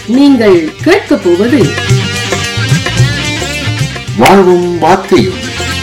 நீங்கள் கேட்கப் போவது வாழ்வும் வார்த்தையும்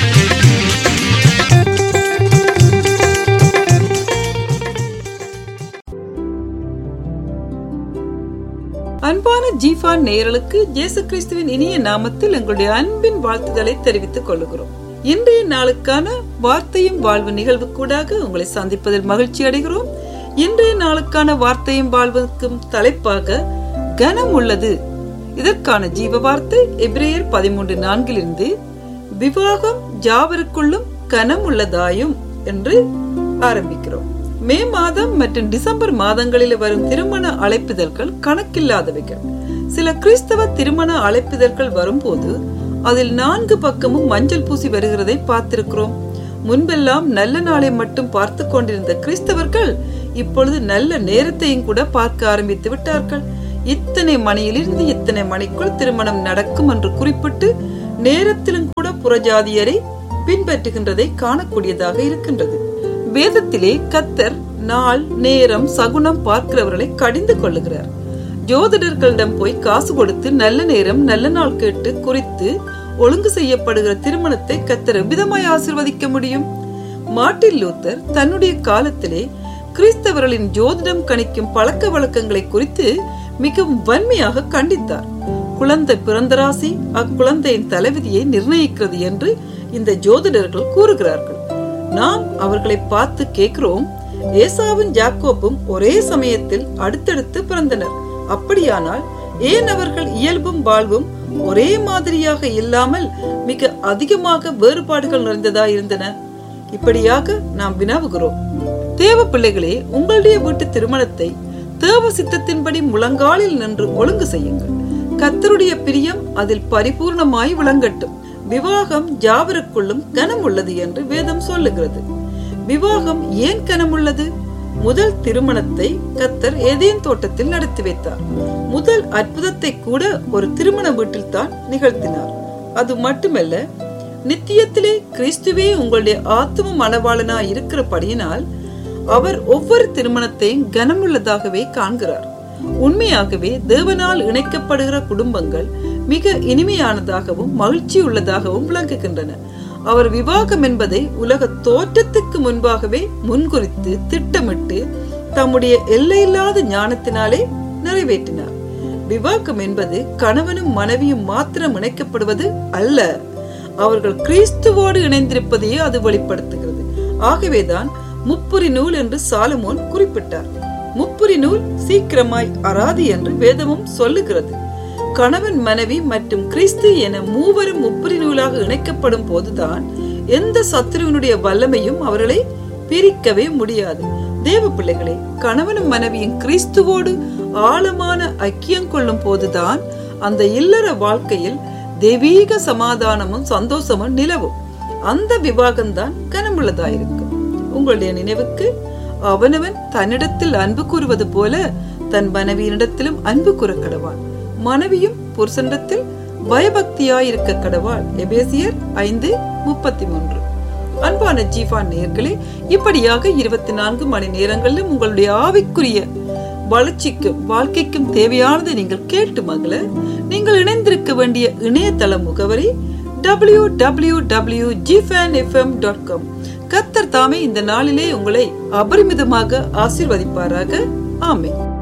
அன்பான ஜீஃபான் நேயர்களுக்கு இயேசு கிறிஸ்துவின் இனிய நாமத்தில் எங்களுடைய அன்பின் வாழ்த்துதலை தெரிவித்துக் கொள்கிறோம் இன்றைய நாளுக்கான வார்த்தையும் வாழ்வு நிகழ்வு கூடாக உங்களை சந்திப்பதில் மகிழ்ச்சி அடைகிறோம் இன்றைய நாளுக்கான வார்த்தையும் வாழ்வுக்கும் தலைப்பாக கனம் உள்ளது இதற்கான ஜீவ வார்த்தை எபிரேயர் பதிமூன்று நான்கிலிருந்து விவாகம் ஜாவருக்குள்ளும் கனம் உள்ளதாயும் என்று ஆரம்பிக்கிறோம் மே மாதம் மற்றும் டிசம்பர் மாதங்களில் வரும் திருமண அழைப்பிதழ்கள் கணக்கில்லாதவைகள் சில கிறிஸ்தவ திருமண அழைப்பிதழ்கள் வரும்போது அதில் நான்கு பக்கமும் மஞ்சள் பூசி வருகிறதை பார்த்திருக்கிறோம் முன்பெல்லாம் நல்ல நாளை மட்டும் பார்த்து கொண்டிருந்த கிறிஸ்தவர்கள் இப்பொழுது நல்ல நேரத்தையும் கூட பார்க்க ஆரம்பித்து விட்டார்கள் இத்தனை மணியிலிருந்து இத்தனை மணிக்குள் திருமணம் நடக்கும் என்று குறிப்பிட்டு நேரத்திலும் கூட புறஜாதியரை பின்பற்றுகின்றதை காணக்கூடியதாக இருக்கின்றது வேதத்திலே கத்தர் நாள் நேரம் சகுனம் பார்க்கிறவர்களை கடிந்து கொள்ளுகிறார் ஜோதிடர்களிடம் போய் காசு கொடுத்து நல்ல நேரம் நல்ல நாள் கேட்டு குறித்து ஒழுங்கு செய்யப்படுகிற திருமணத்தை கத்தர் எவ்விதமாய் ஆசிர்வதிக்க முடியும் மார்ட்டின் லூத்தர் தன்னுடைய காலத்திலே கிறிஸ்தவர்களின் ஜோதிடம் கணிக்கும் பழக்க வழக்கங்களை குறித்து மிகவும் வன்மையாக கண்டித்தார் குழந்தை பிறந்த ராசி அக்குழந்தையின் தலைவிதியை நிர்ணயிக்கிறது என்று இந்த ஜோதிடர்கள் கூறுகிறார்கள் நாம் அவர்களை பார்த்து கேட்கிறோம் ஏசாவும் ஜாக்கோப்பும் ஒரே சமயத்தில் அடுத்தடுத்து பிறந்தனர் அப்படியானால் ஏன் அவர்கள் இயல்பும் வாழ்வும் ஒரே மாதிரியாக இல்லாமல் மிக அதிகமாக வேறுபாடுகள் நிறைந்ததா இருந்தன இப்படியாக நாம் வினாவுகிறோம் தேவ பிள்ளைகளே உங்களுடைய வீட்டு திருமணத்தை தேவ சித்தத்தின்படி முழங்காலில் நின்று ஒழுங்கு செய்யுங்கள் கத்தருடைய பிரியம் அதில் பரிபூர்ணமாய் விளங்கட்டும் விவாகம் ஜாவருக்குள்ளும் கனம் உள்ளது என்று வேதம் சொல்லுகிறது விவாகம் ஏன் கனம் உள்ளது முதல் திருமணத்தை கத்தர் ஏதேன் தோட்டத்தில் நடத்தி வைத்தார் முதல் அற்புதத்தை கூட ஒரு திருமண வீட்டில் தான் நிகழ்த்தினார் அது மட்டுமல்ல நித்தியத்திலே கிறிஸ்துவே உங்களுடைய ஆத்தும மனவாளனா இருக்கிறபடியினால் அவர் ஒவ்வொரு திருமணத்தையும் கனமுள்ளதாகவே காண்கிறார் உண்மையாகவே தேவனால் இணைக்கப்படுகிற குடும்பங்கள் மிக இனிமையானதாகவும் மகிழ்ச்சி உள்ளதாகவும் விளங்குகின்றன அவர் விவாகம் என்பதை உலக தோற்றத்துக்கு முன்பாகவே முன்குறித்து திட்டமிட்டு தம்முடைய எல்லையில்லாத ஞானத்தினாலே நிறைவேற்றினார் விவாகம் என்பது கணவனும் மனைவியும் மாத்திரம் இணைக்கப்படுவது அல்ல அவர்கள் கிறிஸ்துவோடு இணைந்திருப்பதையே அது வெளிப்படுத்துகிறது ஆகவேதான் முப்புரி நூல் என்று சாலமோன் குறிப்பிட்டார் முப்புரி நூல் சீக்கிரமாய் அராது என்று வேதமும் சொல்லுகிறது கணவன் மனைவி மற்றும் கிறிஸ்து என மூவரும் முப்புரி நூலாக இணைக்கப்படும் போதுதான் எந்த சத்ருவனுடைய வல்லமையும் அவர்களை பிரிக்கவே முடியாது தேவ பிள்ளைகளே கணவனும் மனைவியும் கிறிஸ்துவோடு ஆழமான ஐக்கியம் கொள்ளும் போதுதான் அந்த இல்லற வாழ்க்கையில் தெய்வீக சமாதானமும் சந்தோஷமும் நிலவும் அந்த விவாகம்தான் கனமுள்ளதாயிருக்கும் உங்களுடைய நினைவுக்கு அவனவன் தன்னிடத்தில் அன்பு கூறுவது போல தன் மனைவியினிடத்திலும் அன்பு கூற கடவான் மனைவியும் புருஷனிடத்தில் பயபக்தியாயிருக்க கடவாள் எபேசியர் ஐந்து முப்பத்தி மூன்று அன்பான ஜீவான் நேர்களே இப்படியாக இருபத்தி நான்கு மணி நேரங்களிலும் உங்களுடைய ஆவிக்குரிய வளர்ச்சிக்கும் வாழ்க்கைக்கும் தேவையானதை நீங்கள் கேட்டு மகள நீங்கள் இணைந்திருக்க வேண்டிய இணையதள முகவரி டபிள்யூ டபிள்யூ டபிள்யூ ஜிஃபேன் எஃப்எம் டாட் காம் கத்தர் தாமே இந்த நாளிலே உங்களை அபரிமிதமாக ஆசிர்வதிப்பாராக ஆமே